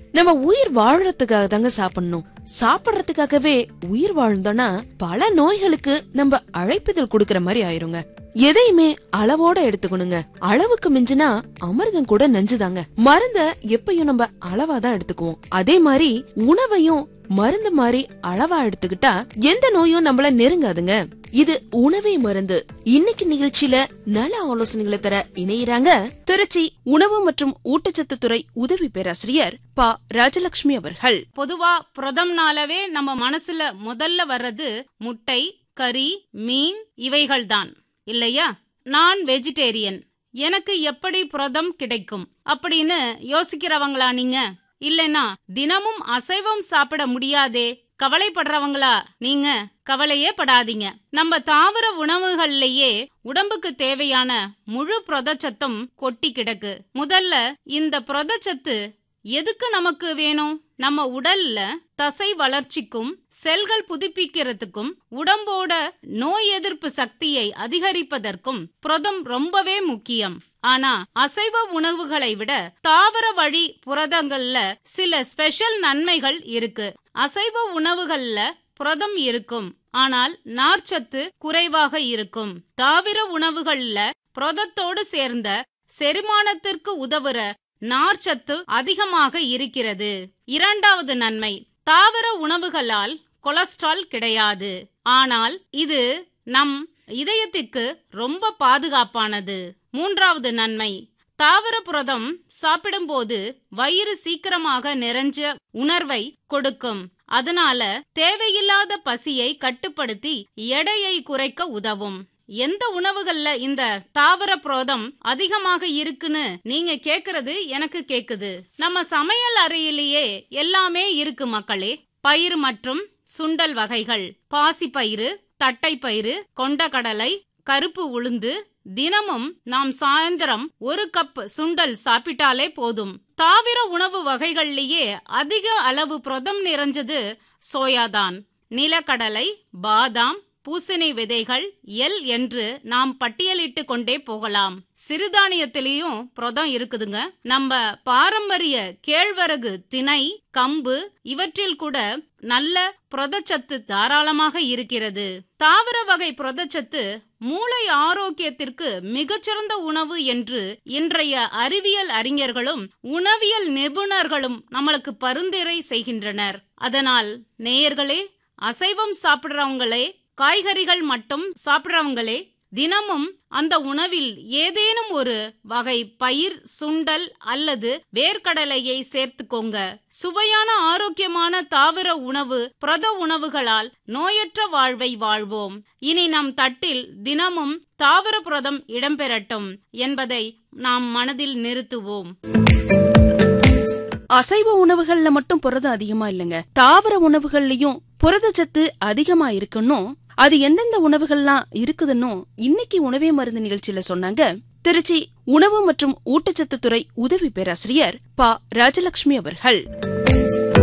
நம்ம உயிர் வாழறதுக்காக தாங்க சாப்பிடணும் சாப்பிடறதுக்காகவே உயிர் வாழ்ந்தோம்னா பல நோய்களுக்கு நம்ம அழைப்பிதழ் கொடுக்கற மாதிரி ஆயிருங்க எதையுமே அளவோட எடுத்துக்கணுங்க அளவுக்கு மிஞ்சினா அமிர்தம் கூட நஞ்சுதாங்க மருந்த எப்பயும் நம்ம அளவா தான் எடுத்துக்குவோம் அதே மாதிரி உணவையும் மருந்து மாதிரி அளவா எடுத்துக்கிட்டா எந்த நோயும் நம்மள நெருங்காதுங்க இது உணவே மருந்து இன்னைக்கு நிகழ்ச்சியில நல ஆலோசனைகளை தர இணையறாங்க திருச்சி உணவு மற்றும் ஊட்டச்சத்து துறை உதவி பேராசிரியர் ப ராஜலட்சுமி அவர்கள் பொதுவா புரதம்னாலவே நம்ம மனசுல முதல்ல வர்றது முட்டை கறி மீன் இவைகள்தான் இல்லையா நான் வெஜிடேரியன் எனக்கு எப்படி புரதம் கிடைக்கும் அப்படின்னு யோசிக்கிறவங்களா நீங்க இல்லைன்னா தினமும் அசைவம் சாப்பிட முடியாதே கவலைப்படுறவங்களா நீங்க கவலையே படாதீங்க நம்ம தாவர உணவுகள்லயே உடம்புக்கு தேவையான முழு புரதச்சத்தும் கொட்டி கிடக்கு முதல்ல இந்த புரதச்சத்து எதுக்கு நமக்கு வேணும் நம்ம உடல்ல தசை வளர்ச்சிக்கும் செல்கள் புதுப்பிக்கிறதுக்கும் உடம்போட நோய் எதிர்ப்பு சக்தியை அதிகரிப்பதற்கும் புரதம் ரொம்பவே முக்கியம் ஆனா அசைவ உணவுகளை விட தாவர வழி புரதங்கள்ல சில ஸ்பெஷல் நன்மைகள் இருக்கு அசைவ உணவுகள்ல புரதம் இருக்கும் ஆனால் நார்ச்சத்து குறைவாக இருக்கும் தாவர உணவுகள்ல புரதத்தோடு சேர்ந்த செரிமானத்திற்கு உதவுற நார்ச்சத்து அதிகமாக இருக்கிறது இரண்டாவது நன்மை தாவர உணவுகளால் கொலஸ்ட்ரால் கிடையாது ஆனால் இது நம் இதயத்துக்கு ரொம்ப பாதுகாப்பானது மூன்றாவது நன்மை தாவர புரதம் சாப்பிடும்போது வயிறு சீக்கிரமாக நிறைஞ்ச உணர்வை கொடுக்கும் அதனால தேவையில்லாத பசியை கட்டுப்படுத்தி எடையை குறைக்க உதவும் எந்த உணவுகள்ல இந்த தாவர புரதம் அதிகமாக இருக்குன்னு நீங்க கேக்குறது எனக்கு கேக்குது நம்ம சமையல் அறையிலேயே எல்லாமே இருக்கு மக்களே பயிர் மற்றும் சுண்டல் வகைகள் பாசிப்பயிறு தட்டைப்பயிறு கொண்டக்கடலை கருப்பு உளுந்து தினமும் நாம் சாயந்தரம் ஒரு கப் சுண்டல் சாப்பிட்டாலே போதும் தாவர உணவு வகைகள்லயே அதிக அளவு புரதம் நிறைஞ்சது சோயாதான் நிலக்கடலை பாதாம் பூசணி விதைகள் எல் என்று நாம் பட்டியலிட்டு கொண்டே போகலாம் சிறுதானியத்திலையும் புரதம் இருக்குதுங்க நம்ம பாரம்பரிய கேழ்வரகு திணை கம்பு இவற்றில் கூட நல்ல புரதச்சத்து தாராளமாக இருக்கிறது தாவர வகை புரதச்சத்து மூளை ஆரோக்கியத்திற்கு மிகச்சிறந்த உணவு என்று இன்றைய அறிவியல் அறிஞர்களும் உணவியல் நிபுணர்களும் நம்மளுக்கு பரிந்துரை செய்கின்றனர் அதனால் நேயர்களே அசைவம் சாப்பிடுறவங்களே காய்கறிகள் மட்டும் சாப்பிடுறவங்களே தினமும் அந்த உணவில் ஏதேனும் ஒரு வகை பயிர் சுண்டல் அல்லது வேர்க்கடலையை சேர்த்துக்கோங்க சுவையான ஆரோக்கியமான தாவர உணவு புரத உணவுகளால் நோயற்ற வாழ்வை வாழ்வோம் இனி நம் தட்டில் தினமும் தாவர புரதம் இடம்பெறட்டும் என்பதை நாம் மனதில் நிறுத்துவோம் அசைவ உணவுகள்ல மட்டும் புரதம் அதிகமா இல்லைங்க தாவர உணவுகள்லயும் புரதச்சத்து அதிகமா இருக்குன்னும் அது எந்தெந்த உணவுகள்லாம் இருக்குதுன்னும் இன்னைக்கு உணவே மருந்து நிகழ்ச்சியில சொன்னாங்க திருச்சி உணவு மற்றும் ஊட்டச்சத்து துறை உதவி பேராசிரியர் ப ராஜலட்சுமி அவர்கள்